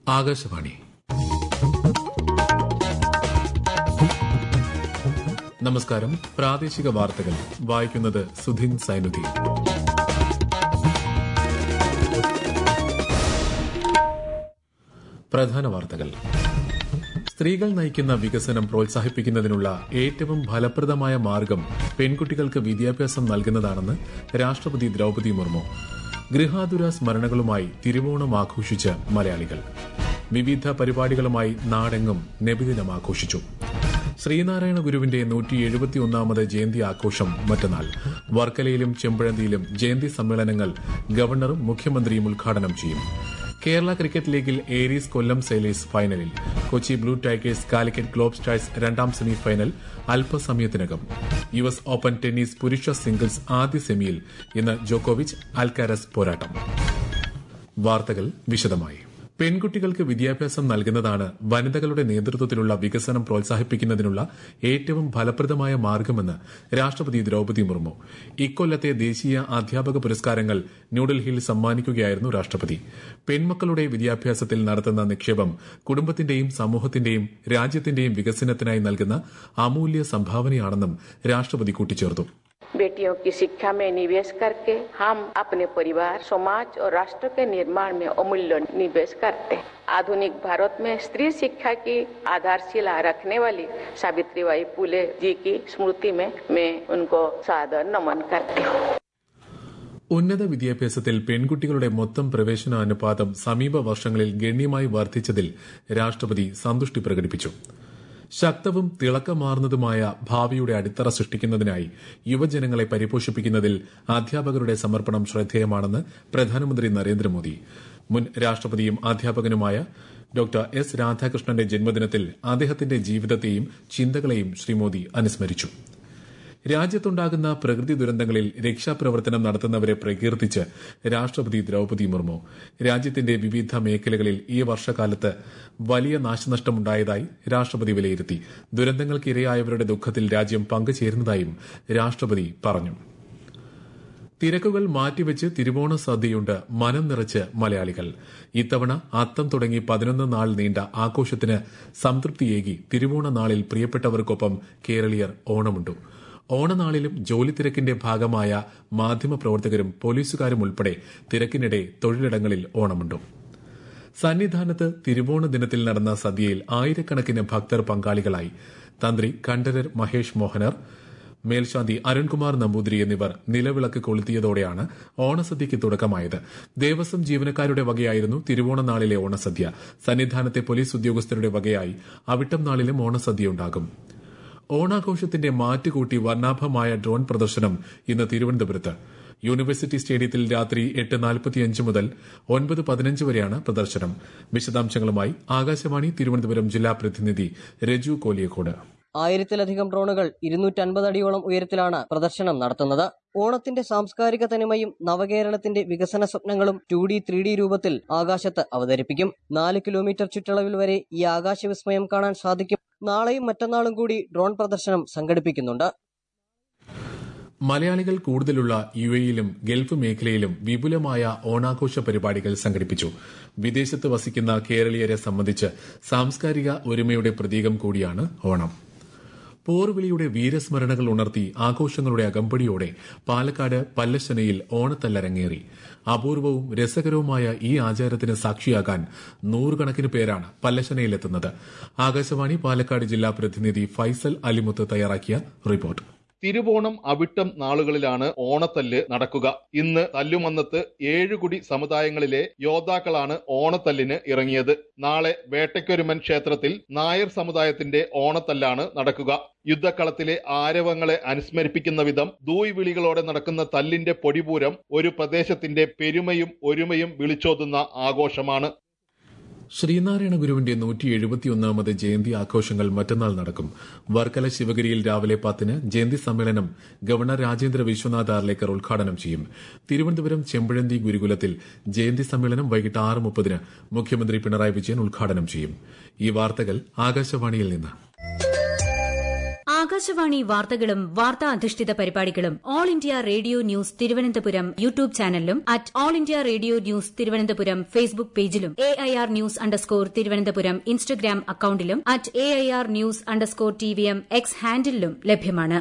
ആകാശവാണി നമസ്കാരം പ്രാദേശിക വാർത്തകൾ വായിക്കുന്നത് സുധിൻ സൈനുദ്ദീൻ പ്രധാന വാർത്തകൾ സ്ത്രീകൾ നയിക്കുന്ന വികസനം പ്രോത്സാഹിപ്പിക്കുന്നതിനുള്ള ഏറ്റവും ഫലപ്രദമായ മാർഗം പെൺകുട്ടികൾക്ക് വിദ്യാഭ്യാസം നൽകുന്നതാണെന്ന് രാഷ്ട്രപതി ദ്രൌപദി മുർമു ഗൃഹാതുര സ്മരണകളുമായി തിരുവോണം ആഘോഷിച്ച് മലയാളികൾ വിവിധ പരിപാടികളുമായി നാടെങ്ങും നബിദിനം ആഘോഷിച്ചു ശ്രീനാരായണ ഗുരുവിന്റെ നൂറ്റി എഴുപത്തിയൊന്നാമത് ജയന്തി ആഘോഷം മറ്റന്നാൾ വർക്കലയിലും ചെമ്പഴന്തിയിലും ജയന്തി സമ്മേളനങ്ങൾ ഗവർണറും മുഖ്യമന്ത്രിയും ഉദ്ഘാടനം ചെയ്യും കേരള ക്രിക്കറ്റ് ലീഗിൽ ഏരീസ് കൊല്ലം സെയിലേഴ്സ് ഫൈനലിൽ Kochi blue tigers Calicut globe stars രണ്ടാം സെമി ഫൈനൽ അല്പസമയത്തിനകം യു എസ് ഓപ്പൺ ടെന്നീസ് പുരുഷ സിംഗിൾസ് ആദ്യ സെമിയിൽ ഇന്ന് ജോക്കോവിച്ച് അൽക്കാരസ് പോരാട്ടം വാർത്തകൾ വിശദമായി പെൺകുട്ടികൾക്ക് വിദ്യാഭ്യാസം നൽകുന്നതാണ് വനിതകളുടെ നേതൃത്വത്തിലുള്ള വികസനം പ്രോത്സാഹിപ്പിക്കുന്നതിനുള്ള ഏറ്റവും ഫലപ്രദമായ മാർഗമെന്ന് രാഷ്ട്രപതി ദ്രൌപദി മുർമു ഇക്കൊല്ലത്തെ ദേശീയ അധ്യാപക പുരസ്കാരങ്ങൾ ന്യൂഡൽഹിയിൽ സമ്മാനിക്കുകയായിരുന്നു രാഷ്ട്രപതി പെൺമക്കളുടെ വിദ്യാഭ്യാസത്തിൽ നടത്തുന്ന നിക്ഷേപം കുടുംബത്തിന്റെയും സമൂഹത്തിന്റെയും രാജ്യത്തിന്റെയും വികസനത്തിനായി നൽകുന്ന അമൂല്യ സംഭാവനയാണെന്നും രാഷ്ട്രപതി കൂട്ടിച്ചേർത്തു बेटियों की शिक्षा में निवेश करके हम अपने परिवार समाज और राष्ट्र के निर्माण में अमूल्य निवेश करते हैं आधुनिक भारत में स्त्री शिक्षा की आधारशिला रखने वाली सावित्री बाई फूले जी की स्मृति में मैं उनको सादर नमन करती हूँ ഉന്നത വിദ്യാഭ്യാസത്തിൽ പെൺകുട്ടികളുടെ മൊത്തം പ്രവേശന അനുപാതം സമീപ വർഷങ്ങളിൽ ഗണ്യമായി വർദ്ധിച്ചതിൽ രാഷ്ട്രപതി സന്തുഷ്ടി പ്രകടിപ്പിച്ചു ശക്തവും തിളക്കമാർന്നതുമായ ഭാവിയുടെ അടിത്തറ സൃഷ്ടിക്കുന്നതിനായി യുവജനങ്ങളെ പരിപോഷിപ്പിക്കുന്നതിൽ അധ്യാപകരുടെ സമർപ്പണം ശ്രദ്ധേയമാണെന്ന് പ്രധാനമന്ത്രി നരേന്ദ്രമോദി മുൻ രാഷ്ട്രപതിയും അധ്യാപകനുമായ ഡോക്ടർ എസ് രാധാകൃഷ്ണന്റെ ജന്മദിനത്തിൽ അദ്ദേഹത്തിന്റെ ജീവിതത്തെയും ചിന്തകളെയും ശ്രീ മോദി അനുസ്മരിച്ചു രാജ്യത്തുണ്ടാകുന്ന പ്രകൃതി ദുരന്തങ്ങളിൽ രക്ഷാപ്രവർത്തനം നടത്തുന്നവരെ പ്രകീർത്തിച്ച് രാഷ്ട്രപതി ദ്രൌപദി മുർമു രാജ്യത്തിന്റെ വിവിധ മേഖലകളിൽ ഈ വർഷകാലത്ത് വലിയ നാശനഷ്ടമുണ്ടായതായി രാഷ്ട്രപതി വിലയിരുത്തി ദുരന്തങ്ങൾക്കിരയായവരുടെ ദുഃഖത്തിൽ രാജ്യം പങ്കുചേരുന്നതായും രാഷ്ട്രപതി പറഞ്ഞു തിരക്കുകൾ മാറ്റിവെച്ച് തിരുവോണ സദ്യയുണ്ട് മനം നിറച്ച് മലയാളികൾ ഇത്തവണ അത്തം തുടങ്ങി പതിനൊന്ന് നാൾ നീണ്ട ആഘോഷത്തിന് സംതൃപ്തിയേകി തിരുവോണ നാളിൽ പ്രിയപ്പെട്ടവർക്കൊപ്പം കേരളീയർ ഓണമുണ്ടു ഓണനാളിലും ജോലി തിരക്കിന്റെ ഭാഗമായ മാധ്യമപ്രവർത്തകരും പോലീസുകാരും ഉൾപ്പെടെ തിരക്കിനിടെ തൊഴിലിടങ്ങളിൽ ഓണമുണ്ടു സന്നിധാനത്ത് തിരുവോണ ദിനത്തിൽ നടന്ന സദ്യയിൽ ആയിരക്കണക്കിന് ഭക്തർ പങ്കാളികളായി തന്ത്രി കണ്ഠരർ മഹേഷ് മോഹനർ മേൽശാന്തി അരുൺകുമാർ നമ്പൂതിരി എന്നിവർ നിലവിളക്ക് കൊളുത്തിയതോടെയാണ് ഓണസദ്യയ്ക്ക് തുടക്കമായത് ദേവസ്വം ജീവനക്കാരുടെ വകയായിരുന്നു തിരുവോണ നാളിലെ ഓണസദ്യ സന്നിധാനത്തെ പോലീസ് ഉദ്യോഗസ്ഥരുടെ വകയായി അവിട്ടം നാളിലും ഓണസദ്യയുണ്ടാകും ഓണാഘോഷത്തിന്റെ മാറ്റുകൂട്ടി വർണ്ണാഭമായ ഡ്രോൺ പ്രദർശനം ഇന്ന് തിരുവനന്തപുരത്ത് യൂണിവേഴ്സിറ്റി സ്റ്റേഡിയത്തിൽ രാത്രി എട്ട് നാൽപ്പത്തിയഞ്ച് മുതൽ ഒൻപത് പതിനഞ്ച് വരെയാണ് പ്രദർശനം വിശദാംശങ്ങളുമായി ആകാശവാണി തിരുവനന്തപുരം ജില്ലാ പ്രതിനിധി രജു കോലിയക്കോട് ആയിരത്തിലധികം ഡ്രോണുകൾ ഇരുന്നൂറ്റൻപത് അടിയോളം ഉയരത്തിലാണ് പ്രദർശനം നടത്തുന്നത് ഓണത്തിന്റെ സാംസ്കാരിക തനിമയും നവകേരളത്തിന്റെ വികസന സ്വപ്നങ്ങളും ടു ഡി ത്രീ ഡി രൂപത്തിൽ ആകാശത്ത് അവതരിപ്പിക്കും നാല് കിലോമീറ്റർ ചുറ്റളവിൽ വരെ ഈ ആകാശവിസ്മയം കാണാൻ സാധിക്കും നാളെയും മറ്റന്നാളും കൂടി ഡ്രോൺ പ്രദർശനം സംഘടിപ്പിക്കുന്നുണ്ട് മലയാളികൾ കൂടുതലുള്ള യു എയിലും ഗൾഫ് മേഖലയിലും വിപുലമായ ഓണാഘോഷ പരിപാടികൾ സംഘടിപ്പിച്ചു വിദേശത്ത് വസിക്കുന്ന കേരളീയരെ സംബന്ധിച്ച് സാംസ്കാരിക ഒരുമയുടെ പ്രതീകം കൂടിയാണ് ഓണം പോർവിളിയുടെ വീരസ്മരണകൾ ഉണർത്തി ആഘോഷങ്ങളുടെ അകമ്പടിയോടെ പാലക്കാട് പല്ലശനയിൽ ഓണത്തല്ലരങ്ങേറി അപൂർവവും രസകരവുമായ ഈ ആചാരത്തിന് സാക്ഷിയാകാൻ നൂറുകണക്കിന് പേരാണ് പല്ലശനയിലെത്തുന്നത് ആകാശവാണി പാലക്കാട് ജില്ലാ പ്രതിനിധി ഫൈസൽ അലിമുത്ത് തയ്യാറാക്കിയ റിപ്പോർട്ട് തിരുവോണം അവിട്ടം നാളുകളിലാണ് ഓണത്തല്ല് നടക്കുക ഇന്ന് തല്ലുമന്നത്ത് ഏഴുകുടി സമുദായങ്ങളിലെ യോദ്ധാക്കളാണ് ഓണത്തല്ലിന് ഇറങ്ങിയത് നാളെ വേട്ടയ്ക്കൊരുമൻ ക്ഷേത്രത്തിൽ നായർ സമുദായത്തിന്റെ ഓണത്തല്ലാണ് നടക്കുക യുദ്ധക്കളത്തിലെ ആരവങ്ങളെ അനുസ്മരിപ്പിക്കുന്ന വിധം ദൂയ് വിളികളോടെ നടക്കുന്ന തല്ലിന്റെ പൊടിപൂരം ഒരു പ്രദേശത്തിന്റെ പെരുമയും ഒരുമയും വിളിച്ചോതുന്ന ആഘോഷമാണ് ശ്രീനാരായണ ഗുരുവിന്റെ നൂറ്റി എഴുപത്തിയൊന്നാമത് ജയന്തി ആഘോഷങ്ങൾ മറ്റന്നാൾ നടക്കും വർക്കല ശിവഗിരിയിൽ രാവിലെ പത്തിന് ജയന്തി സമ്മേളനം ഗവർണർ രാജേന്ദ്ര വിശ്വനാഥ് ആർലേക്കർ ഉദ്ഘാടനം ചെയ്യും തിരുവനന്തപുരം ചെമ്പഴന്തി ഗുരുകുലത്തിൽ ജയന്തി സമ്മേളനം വൈകിട്ട് ആറ് മുപ്പതിന് മുഖ്യമന്ത്രി പിണറായി വിജയൻ ഉദ്ഘാടനം ചെയ്യും ഈ വാർത്തകൾ ആകാശവാണിയിൽ നിന്ന് ആകാശവാണി വാർത്തകളും വാർത്താ അധിഷ്ഠിത പരിപാടികളും all India radio news Thiruvananthapuram YouTube ചാനലിലും at all India radio news Thiruvananthapuram Facebook പേജിലും A I R news underscore Thiruvananthapuram Instagram അക്കൌണ്ടിലും at A I R news underscore T V M X ഹാൻഡിലും ലഭ്യമാണ്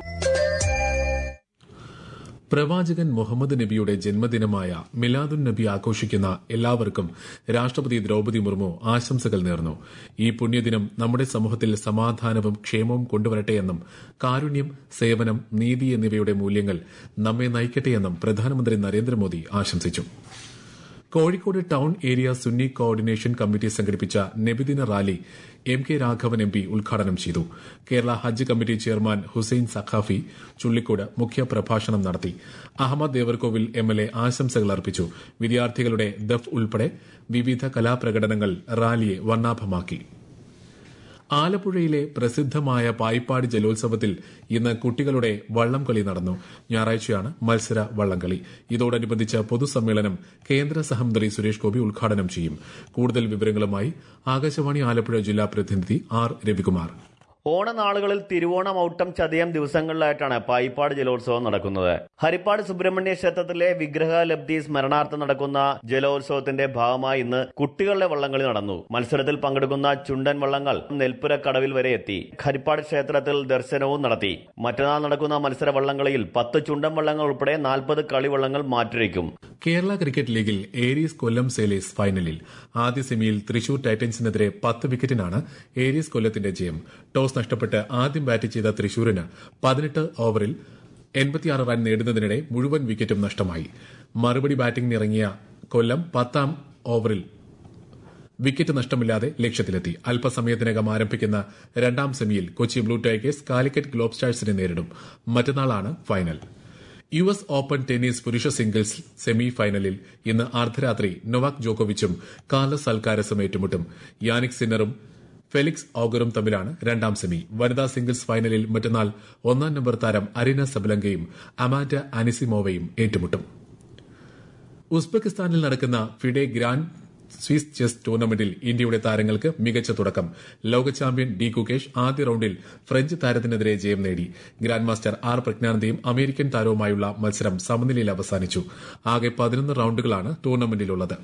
പ്രവാചകൻ മുഹമ്മദ് നബിയുടെ ജന്മദിനമായ മിലാദുൻ നബി ആഘോഷിക്കുന്ന എല്ലാവർക്കും രാഷ്ട്രപതി ദ്രൌപതി മുർമു ആശംസകൾ നേർന്നു ഈ പുണ്യദിനം നമ്മുടെ സമൂഹത്തിൽ സമാധാനവും ക്ഷേമവും കൊണ്ടുവരട്ടെയെന്നും കാരുണ്യം സേവനം നീതി എന്നിവയുടെ മൂല്യങ്ങൾ നമ്മെ നയിക്കട്ടെയെന്നും പ്രധാനമന്ത്രി നരേന്ദ്രമോദി ആശംസിച്ചു Kozhikode town area Sunni coordination committee സംഘടിപ്പിച്ച നബിദിന rally M K Raghavan M P ഉദ്ഘാടനം ചെയ്തു കേരള ഹജ്ജ് കമ്മിറ്റി ചെയർമാൻ ഹുസൈൻ സഖാഫി ചുള്ളിക്കോട് മുഖ്യപ്രഭാഷണം നടത്തി Ahmed Devarkovil M L A ആശംസകൾ അർപ്പിച്ചു വിദ്യാർത്ഥികളുടെ ദഫ് ഉൾപ്പെടെ വിവിധ കലാപ്രകടനങ്ങൾ റാലിയെ വർണ്ണാഭമാക്കി ആലപ്പുഴയിലെ പ്രസിദ്ധമായ പായിപ്പാട് ജലോത്സവത്തിൽ ഇന്ന് കുട്ടികളുടെ വള്ളംകളി നടന്നു ഞായറാഴ്ചയാണ് മത്സര വള്ളംകളി ഇതോടനുബന്ധിച്ച പൊതുസമ്മേളനം കേന്ദ്ര സഹമന്ത്രി സുരേഷ് ഗോപി ഉദ്ഘാടനം ചെയ്യും കൂടുതൽ വിവരങ്ങളുമായി ആകാശവാണി ആലപ്പുഴ ജില്ലാ പ്രതിനിധി ആർ രവികുമാർ ഓണനാളുകളിൽ തിരുവോണമൗട്ടം ചതയം ദിവസങ്ങളിലായിട്ടാണ് പായിപ്പാട് ജലോത്സവം നടക്കുന്നത് ഹരിപ്പാട് സുബ്രഹ്മണ്യ ക്ഷേത്രത്തിലെ വിഗ്രഹലബ്ധി സ്മരണാർത്ഥം നടക്കുന്ന ജലോത്സവത്തിന്റെ ഭാഗമായി ഇന്ന് കുട്ടികളുടെ വള്ളംകളി നടന്നു മത്സരത്തിൽ പങ്കെടുക്കുന്ന ചുണ്ടൻ വള്ളങ്ങൾ നെൽപ്പുര കടവിൽ വരെ എത്തി ഹരിപ്പാട് ക്ഷേത്രത്തിൽ ദർശനവും നടത്തി മറ്റന്നാൾ നടക്കുന്ന മത്സര വള്ളംകളിയിൽ പത്ത് ചുണ്ടൻ വള്ളങ്ങൾ ഉൾപ്പെടെ നാൽപ്പത് കളിവള്ളങ്ങൾ മാറ്റിവയ്ക്കും കേരള ക്രിക്കറ്റ് ലീഗിൽ ഏരീസ് കൊല്ലം സേലേസ് ഫൈനലിൽ ആദ്യ സെമിയിൽ തൃശൂർ ടൈറ്റൻസിനെതിരെ പത്ത് വിക്കറ്റിനാണ് ഏരീസ് കൊല്ലത്തിന്റെ ജയം ടോസ് നഷ്ടപ്പെട്ട് ആദ്യം ബാറ്റ് ചെയ്ത തൃശൂരിന് പതിനെട്ട് ഓവറിൽ എൺപത്തിയാറ് റൺ നേടുന്നതിനിടെ മുഴുവൻ വിക്കറ്റും നഷ്ടമായി മറുപടി ബാറ്റിംഗിനിറങ്ങിയ കൊല്ലം പത്താം ഓവറിൽ വിക്കറ്റ് നഷ്ടമില്ലാതെ ലക്ഷ്യത്തിലെത്തി അല്പസമയത്തിനകം ആരംഭിക്കുന്ന രണ്ടാം സെമിയിൽ Kochi blue tigers Calicut globe സ്റ്റാഴ്സിനെ നേരിടും മറ്റന്നാളാണ് final U S open tennis പുരുഷ സിംഗിൾസ് സെമി ഫൈനലിൽ ഇന്ന് അർദ്ധരാത്രി നൊവാക് ജോക്കോവിച്ചും കാർലസ് അൽക്കാരസും ഏറ്റുമുട്ടും യാനിക് സിന്നറും ഫെലിക്സ് ഓഗറും തമ്മിലാണ് രണ്ടാം സെമി വനിതാ സിംഗിൾസ് ഫൈനലിൽ മറ്റന്നാൾ ഒന്നാം നമ്പർ താരം അരീന സബലങ്കയും അമാൻഡ അനിസിമോവയും ഏറ്റുമുട്ടും ഉസ്ബെക്കിസ്ഥാനിൽ നടക്കുന്ന ഫിഡെ ഗ്രാൻഡ് സ്വിസ് ചെസ് ടൂർണമെന്റിൽ ഇന്ത്യയുടെ താരങ്ങൾക്ക് മികച്ച തുടക്കം ലോക ചാമ്പ്യൻ ഡി കുകേഷ് ആദ്യ റൌണ്ടിൽ ഫ്രഞ്ച് താരത്തിനെതിരെ ജയം നേടി ഗ്രാൻഡ് മാസ്റ്റർ ആർ പ്രജ്ഞാനന്ദയും അമേരിക്കൻ താരവുമായുള്ള മത്സരം സമനിലയിൽ അവസാനിച്ചു ആകെ പതിനൊന്ന് റൌണ്ടുകളാണ് ടൂർണമെന്റിലുള്ളത്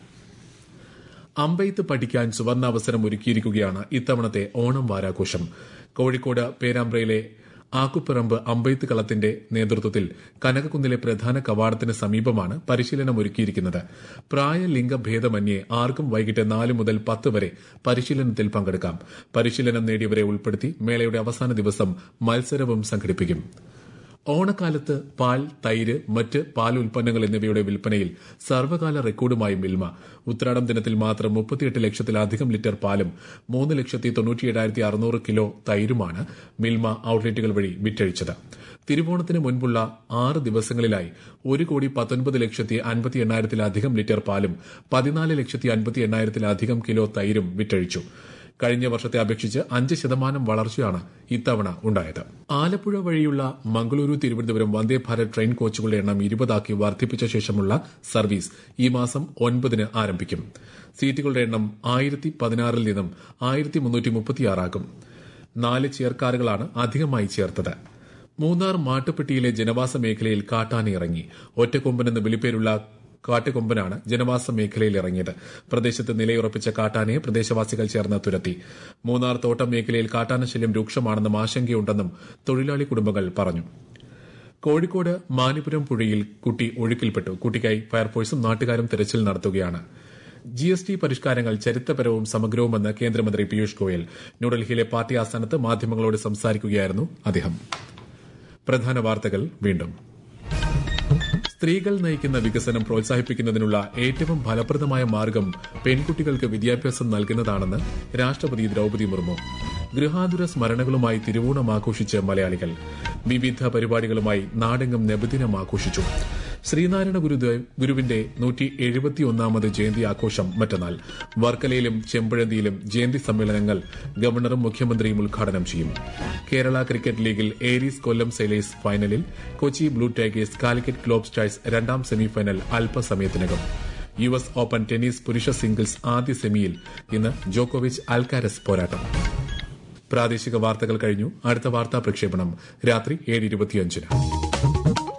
അമ്പെയ്ത്ത് പഠിക്കാൻ സുവർണാവസരം ഒരുക്കിയിരിക്കുകയാണ് ഇത്തവണത്തെ ഓണം വാരാഘോഷം കോഴിക്കോട് പേരാമ്പ്രയിലെ ആക്കുപ്പിറമ്പ് അമ്പെയ്ത്ത് കളത്തിന്റെ നേതൃത്വത്തിൽ കനകക്കുന്നിലെ പ്രധാന കവാടത്തിന് സമീപമാണ് പരിശീലനം ഒരുക്കിയിരിക്കുന്നത് പ്രായ ലിംഗഭേദമന്യേ ആർക്കും വൈകിട്ട് നാല് മുതൽ പത്ത് വരെ പരിശീലനത്തിൽ പങ്കെടുക്കാം പരിശീലനം നേടിയവരെ ഉൾപ്പെടുത്തി മേളയുടെ അവസാന ദിവസം മത്സരവും സംഘടിപ്പിക്കും ഓണക്കാലത്ത് പാൽ തൈര് മറ്റ് പാൽ ഉൽപ്പന്നങ്ങൾ എന്നിവയുടെ വിൽപ്പനയിൽ സർവകാല റെക്കോർഡുമായി മിൽമ ഉത്രാടം ദിനത്തിൽ മാത്രം മുപ്പത്തിയെട്ട് ലക്ഷത്തിലധികം ലിറ്റർ പാലും മൂന്ന് ലക്ഷത്തി തൊണ്ണൂറ്റിയേഴായിരത്തി അറുന്നൂറ് കിലോ തൈരുമാണ് മിൽമ ഔട്ട്ലെറ്റുകൾ വഴി വിറ്റഴിച്ചത് തിരുവോണത്തിന് മുൻപുള്ള ആറ് ദിവസങ്ങളിലായി ഒരു കോടി പത്തൊൻപത് ലക്ഷത്തി അൻപത്തി എണ്ണായിരത്തിലധികം ലിറ്റർ പാലും പതിനാല് ലക്ഷത്തി അൻപത്തി എണ്ണായിരത്തിലധികം കിലോ തൈരും വിറ്റഴിച്ചു കഴിഞ്ഞ വർഷത്തെ അപേക്ഷിച്ച് അഞ്ച് ശതമാനം വളർച്ചയാണ് ഇത്തവണ ഉണ്ടായത് ആലപ്പുഴ വഴിയുള്ള മംഗളൂരു തിരുവനന്തപുരം വന്ദേ ഭാരത് ട്രെയിൻ കോച്ചുകളുടെ എണ്ണം ഇരുപതാക്കി വർദ്ധിപ്പിച്ച ശേഷമുള്ള സർവീസ് ഈ മാസം ഒൻപതിന് ആരംഭിക്കും സീറ്റുകളുടെ എണ്ണം ആയിരത്തി പതിനാറിൽ നിന്നും ആയിരത്തി മുന്നൂറ്റി മുപ്പത്തിയാറാകും നാല് ചെയർക്കാറുകളാണ് അധികമായി ചേർത്തത് മൂന്നാർ മാട്ടുപ്പെട്ടിയിലെ ജനവാസ മേഖലയിൽ കാട്ടാന ഇറങ്ങി ഒറ്റക്കൊമ്പനെന്ന് വിളിപ്പേരുള്ള കാട്ടുകൊമ്പനാണ് ജനവാസ മേഖലയിൽ ഇറങ്ങിയത് പ്രദേശത്ത് നിലയുറപ്പിച്ച കാട്ടാനയെ പ്രദേശവാസികൾ ചേർന്ന് തുരത്തി മൂന്നാർ തോട്ടം മേഖലയിൽ കാട്ടാന ശല്യം രൂക്ഷമാണെന്നും ആശങ്കയുണ്ടെന്നും തൊഴിലാളി കുടുംബങ്ങൾ പറഞ്ഞു കോഴിക്കോട് മാനിപുരം പുഴയിൽ കുട്ടി ഒഴുക്കിൽപ്പെട്ടു കുട്ടിക്കായി ഫയർഫോഴ്സും നാട്ടുകാരും തെരച്ചിൽ നടത്തുകയാണ് ജി എസ് ടി പരിഷ്കാരങ്ങൾ ചരിത്രപരവും സമഗ്രവുമെന്ന് കേന്ദ്രമന്ത്രി പീയൂഷ് ഗോയൽ ന്യൂഡൽഹിയിലെ പാർട്ടി ആസ്ഥാനത്ത് മാധ്യമങ്ങളോട് സംസാരിക്കുകയായിരുന്നു അദ്ദേഹം പ്രധാന വാർത്തകൾ വീണ്ടും സ്ത്രീകൾ നയിക്കുന്ന വികസനം പ്രോത്സാഹിപ്പിക്കുന്നതിനുള്ള ഏറ്റവും ഫലപ്രദമായ മാർഗം പെൺകുട്ടികൾക്ക് വിദ്യാഭ്യാസം നൽകുന്നതാണെന്ന് രാഷ്ട്രപതി ദ്രൌപതി മുർമു ഗൃഹാതുര സ്മരണകളുമായി തിരുവോണം ആഘോഷിച്ച് മലയാളികൾ വിവിധ പരിപാടികളുമായി നാടെങ്ങും നബിദിനം ആഘോഷിച്ചു ശ്രീനാരായണ ഗുരുദേവ് ഗുരുവിന്റെ നൂറ്റി എഴുപത്തിയൊന്നാമത് ജയന്തി ആഘോഷം മറ്റന്നാൾ വർക്കലയിലും ചെമ്പഴന്തിയിലും ജയന്തി സമ്മേളനങ്ങൾ ഗവർണറും മുഖ്യമന്ത്രിയും ഉദ്ഘാടനം ചെയ്യും കേരള ക്രിക്കറ്റ് ലീഗിൽ ഏരീസ് കൊല്ലം സെയിലേഴ്സ് ഫൈനലിൽ Kochi blue tigers Calicut globe stars രണ്ടാം സെമിഫൈനൽ അല്പസമയത്തിനകം യു എസ് ഓപ്പൺ ടെന്നീസ് പുരുഷ സിംഗിൾസ് ആദ്യ സെമിയിൽ ഇന്ന് ജോക്കോവിച്ച് അൽക്കാരസ് പോരാട്ടം പ്രാദേശിക വാർത്തകൾ കഴിഞ്ഞു അടുത്ത വാർത്താ പ്രക്ഷേപണം രാത്രി ഏഴ് ഇരുപത്തിയഞ്ചിന്